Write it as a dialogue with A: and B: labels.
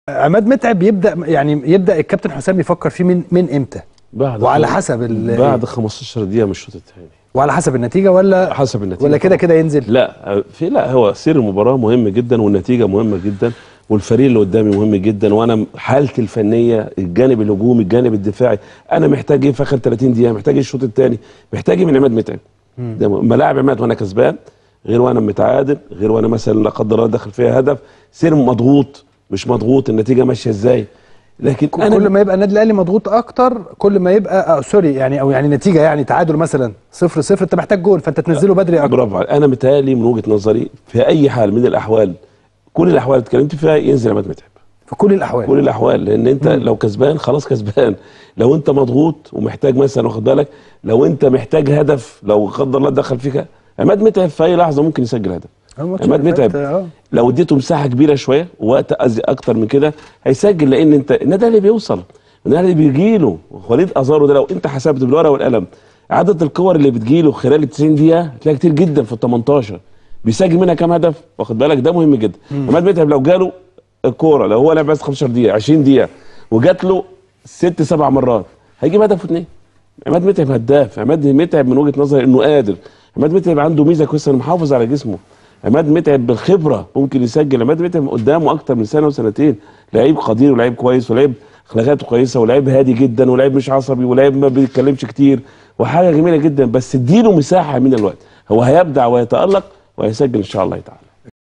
A: عماد متعب يبدا يعني يبدا الكابتن حسام يفكر فيه من من امتى
B: بعد
A: وعلى حسب ال-
B: بعد 15 دقيقه من الشوط الثاني
A: وعلى حسب النتيجه ولا
B: حسب النتيجه
A: ولا كده كده ينزل
B: لا في لا هو سير المباراه مهم جدا والنتيجه مهمه جدا والفريق اللي قدامي مهم جدا وانا حالتي الفنيه الجانب الهجومي الجانب الدفاعي انا محتاج ايه في اخر 30 دقيقه محتاج ايه الشوط الثاني محتاج ايه من عماد متعب ده م- بلاعب عماد وانا كسبان غير وانا متعادل غير وانا مثلا لا قدر الله داخل فيها هدف سير مضغوط مش مضغوط النتيجه ماشيه ازاي لكن انا
A: كل ما يبقى النادي الاهلي مضغوط اكتر كل ما يبقى آه سوري يعني او يعني نتيجه يعني تعادل مثلا 0 0 انت محتاج جول فانت تنزله بدري اكتر
B: برافو عليك. انا متهيألي من وجهه نظري في اي حال من الاحوال كل الاحوال اللي اتكلمت فيها ينزل عماد متعب
A: في كل الاحوال
B: كل الاحوال لان انت لو كسبان خلاص كسبان لو انت مضغوط ومحتاج مثلا واخد بالك لو انت محتاج هدف لو قدر الله دخل فيك عماد متعب في اي لحظه ممكن يسجل هدف
A: الماتش
B: عماد
A: اللي فات،
B: متعب
A: آه.
B: لو اديته مساحه كبيره شويه ووقت أز- اكتر من كده هيسجل لان انت النادي الاهلي بيوصل النادي الاهلي بيجي له وليد ازارو ده لو انت حسبت بالورقه والقلم عدد الكور اللي بتجي له خلال ال 90 دقيقه هتلاقي كتير جدا في ال 18 بيسجل منها كام هدف واخد بالك ده مهم جدا عماد متعب لو جاله الكوره لو هو لعب بس 15 دقيقه 20 دقيقه وجات له ست سبع مرات هيجيب هدف واثنين عماد متعب هداف عماد متعب من وجهه نظري انه قادر عماد متعب عنده ميزه كويسه انه محافظ على جسمه عماد متعب بالخبره ممكن يسجل عماد متعب قدامه اكتر من سنه وسنتين لعيب قدير ولعيب كويس ولعيب اخلاقاته كويسه ولعيب هادي جدا ولعيب مش عصبي ولعيب ما بيتكلمش كتير وحاجه جميله جدا بس اديله مساحه من الوقت هو هيبدع ويتالق وهيسجل ان شاء الله تعالى